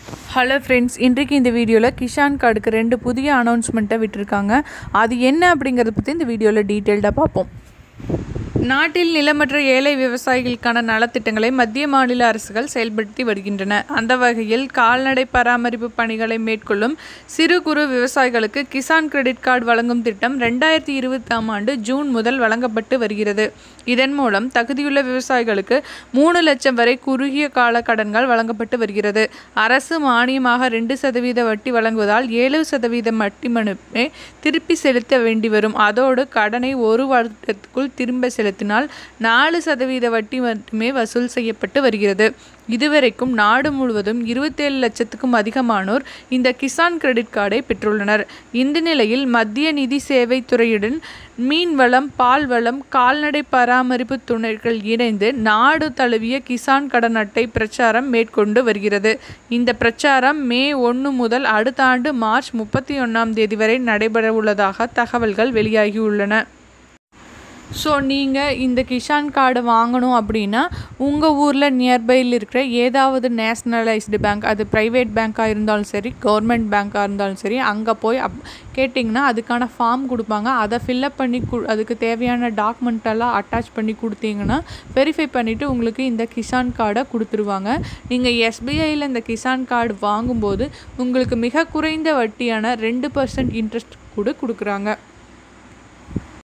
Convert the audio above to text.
hello friends இன்றைக்கு இந்த வீடியோவில் கிஷான் கார்டுக்கு ரெண்டு புதிய அனௌன்ஸ்மெண்ட்டை விட்டிருக்காங்க அது என்ன அப்படிங்கிறத பற்றி இந்த வீடியோவில் டீட்டெயில்டாக பார்ப்போம் நாட்டில் நிலமற்ற ஏழை விவசாயிகளுக்கான நலத்திட்டங்களை மத்திய மாநில அரசுகள் செயல்படுத்தி வருகின்றன அந்த வகையில் கால்நடை பராமரிப்பு பணிகளை மேற்கொள்ளும் சிறு குறு விவசாயிகளுக்கு கிசான் கிரெடிட் கார்டு வழங்கும் திட்டம் ரெண்டாயிரத்தி இருபத்தாம் ஆண்டு ஜூன் முதல் வழங்கப்பட்டு வருகிறது இதன் மூலம் தகுதியுள்ள விவசாயிகளுக்கு மூணு லட்சம் வரை குறுகிய கால கடன்கள் வழங்கப்பட்டு வருகிறது அரசு மானியமாக ரெண்டு சதவீத வட்டி வழங்குவதால் ஏழு சதவீத வட்டி மட்டுமே திருப்பி செலுத்த வேண்டி வரும் அதோடு கடனை ஒரு வருடத்துக்குள் திரும்ப செலுத்தினால் நாலு சதவீத வட்டி மட்டுமே வசூல் செய்யப்பட்டு வருகிறது இதுவரைக்கும் நாடு முழுவதும் இருபத்தேழு லட்சத்துக்கும் அதிகமானோர் இந்த கிசான் கிரெடிட் கார்டை பெற்றுள்ளனர் இந்த நிலையில் மத்திய நிதி சேவை துறையுடன் மீன்வளம் பால்வளம் கால்நடை பராமரிப்பு துணைகள் இணைந்து நாடு தழுவிய கிசான் கடன் அட்டை பிரச்சாரம் மேற்கொண்டு வருகிறது இந்த பிரச்சாரம் மே ஒன்று முதல் அடுத்த ஆண்டு மார்ச் முப்பத்தி ஒன்றாம் தேதி வரை நடைபெற உள்ளதாக தகவல்கள் வெளியாகியுள்ளன ஸோ நீங்கள் இந்த கிஷான் கார்டு வாங்கணும் அப்படின்னா உங்கள் ஊரில் நியர்பையில் இருக்கிற ஏதாவது நேஷ்னலைஸ்டு பேங்க் அது ப்ரைவேட் பேங்க்காக இருந்தாலும் சரி கவர்மெண்ட் பேங்க்காக இருந்தாலும் சரி அங்கே போய் அப் கேட்டிங்கன்னா அதுக்கான ஃபார்ம் கொடுப்பாங்க அதை ஃபில்லப் பண்ணி கு அதுக்கு தேவையான டாக்குமெண்ட் எல்லாம் அட்டாச் பண்ணி கொடுத்தீங்கன்னா வெரிஃபை பண்ணிவிட்டு உங்களுக்கு இந்த கிஷான் கார்டை கொடுத்துருவாங்க நீங்கள் எஸ்பிஐயில் இந்த கிஷான் கார்டு வாங்கும்போது உங்களுக்கு மிக குறைந்த வட்டியான ரெண்டு பர்சன்ட் இன்ட்ரெஸ்ட் கூட கொடுக்குறாங்க